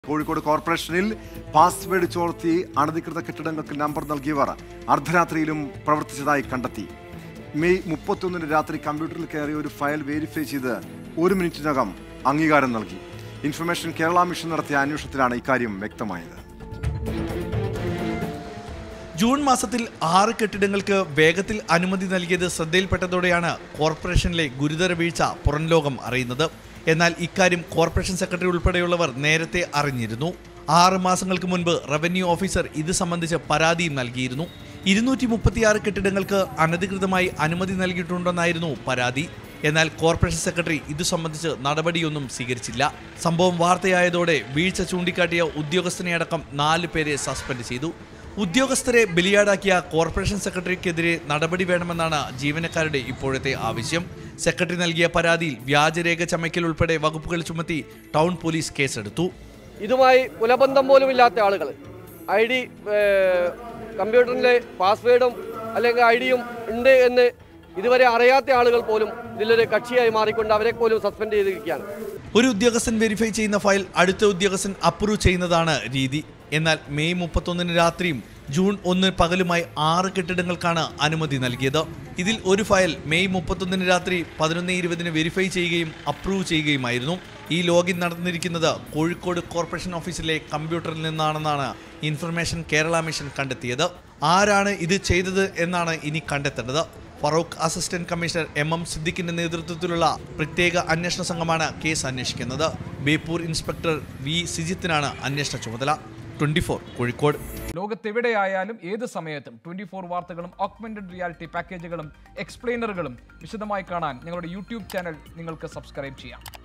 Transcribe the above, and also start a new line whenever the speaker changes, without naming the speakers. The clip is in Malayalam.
കോഴിക്കോട് കോർപ്പറേഷനിൽ പാസ്വേഡ് ചോർത്തി അനധികൃത കെട്ടിടങ്ങൾക്ക് നമ്പർ നൽകിയവർ അർദ്ധരാത്രിയിലും പ്രവർത്തിച്ചതായി കണ്ടെത്തി മെയ് മുപ്പത്തൊന്നിന് രാത്രി കമ്പ്യൂട്ടറിൽ കയറി ഒരു ഫയൽ വെരിഫൈ ചെയ്ത് ഒരു മിനിറ്റിനകം അംഗീകാരം നൽകി ഇൻഫർമേഷൻ കേരള മിഷൻ നടത്തിയ അന്വേഷണത്തിലാണ് ഇക്കാര്യം വ്യക്തമായത്
ജൂൺ മാസത്തിൽ ആറ് കെട്ടിടങ്ങൾക്ക് വേഗത്തിൽ അനുമതി നൽകിയത് ശ്രദ്ധയിൽപ്പെട്ടതോടെയാണ് കോർപ്പറേഷനിലെ ഗുരുതര വീഴ്ച പുറംലോകം അറിയുന്നത് എന്നാൽ ഇക്കാര്യം കോർപ്പറേഷൻ സെക്രട്ടറി ഉൾപ്പെടെയുള്ളവർ നേരത്തെ അറിഞ്ഞിരുന്നു ആറ് മാസങ്ങൾക്ക് മുൻപ് റവന്യൂ ഓഫീസർ ഇത് സംബന്ധിച്ച് പരാതിയും നൽകിയിരുന്നു ഇരുന്നൂറ്റി മുപ്പത്തിയാറ് കെട്ടിടങ്ങൾക്ക് അനധികൃതമായി അനുമതി നൽകിയിട്ടുണ്ടെന്നായിരുന്നു പരാതി എന്നാൽ കോർപ്പറേഷൻ സെക്രട്ടറി ഇതു സംബന്ധിച്ച് നടപടിയൊന്നും സ്വീകരിച്ചില്ല സംഭവം വാർത്തയായതോടെ വീഴ്ച ചൂണ്ടിക്കാട്ടിയ ഉദ്യോഗസ്ഥനെ അടക്കം നാല് പേരെ സസ്പെൻഡ് ചെയ്തു ഉദ്യോഗസ്ഥരെ ബലിയാടാക്കിയ കോർപ്പറേഷൻ സെക്രട്ടറിക്കെതിരെ നടപടി വേണമെന്നാണ് ജീവനക്കാരുടെ ഇപ്പോഴത്തെ ആവശ്യം സെക്രട്ടറി നൽകിയ പരാതിയിൽ വ്യാജരേഖ ചമയ്ക്കൽ ഉൾപ്പെടെ വകുപ്പുകൾ ചുമത്തി ടൗൺ പോലീസ് കേസെടുത്തു
ഇതുമായി കുലബന്ധം പോലും ഇല്ലാത്ത ആളുകൾ ഐ ഡി കമ്പ്യൂട്ടറിലെ പാസ്വേഡും അല്ലെങ്കിൽ ഐ ഡിയും ഉണ്ട് എന്ന് ഇതുവരെ അറിയാത്ത ആളുകൾ പോലും ഇതിലൊരു കക്ഷിയായി മാറിക്കൊണ്ട് അവരെ പോലും സസ്പെൻഡ് ചെയ്തിരിക്കുകയാണ്
ഒരു ഉദ്യോഗസ്ഥൻ വെരിഫൈ ചെയ്യുന്ന ഫയൽ അടുത്ത ഉദ്യോഗസ്ഥൻ അപ്രൂവ് ചെയ്യുന്നതാണ് രീതി എന്നാൽ മെയ് മുപ്പത്തൊന്നിന് രാത്രിയും ജൂൺ ഒന്ന് പകലുമായി ആറ് കെട്ടിടങ്ങൾക്കാണ് അനുമതി നൽകിയത് ഇതിൽ ഒരു ഫയൽ മെയ് മുപ്പത്തൊന്നിന് രാത്രി പതിനൊന്ന് ഇരുപതിന് വെരിഫൈ ചെയ്യുകയും അപ്രൂവ് ചെയ്യുകയുമായിരുന്നു ഈ ലോഗിൻ നടന്നിരിക്കുന്നത് കോഴിക്കോട് കോർപ്പറേഷൻ ഓഫീസിലെ കമ്പ്യൂട്ടറിൽ നിന്നാണെന്നാണ് ഇൻഫർമേഷൻ കേരള മിഷൻ കണ്ടെത്തിയത് ആരാണ് ഇത് ചെയ്തത് എന്നാണ് ഇനി കണ്ടെത്തേണ്ടത് Farooq assistant commissioner M M സിദ്ദിഖിന്റെ നേതൃത്വത്തിലുള്ള പ്രത്യേക അന്വേഷണ സംഘമാണ് കേസ് അന്വേഷിക്കുന്നത് ബേപ്പൂർ ഇൻസ്പെക്ടർ വി സിജിത്തിനാണ് അന്വേഷണ ചുമതല ട്വന്റി കോഴിക്കോട്
ലോകത്തെവിടെയായാലും ഏത് സമയത്തും ട്വന്റി ഫോർ വാർത്തകളും ഓഗ്മെന്റഡ് റിയാലിറ്റി പാക്കേജുകളും എക്സ്പ്ലെയിനറുകളും വിശദമായി കാണാൻ ഞങ്ങളുടെ യൂട്യൂബ് ചാനൽ നിങ്ങൾക്ക് സബ്സ്ക്രൈബ് ചെയ്യാം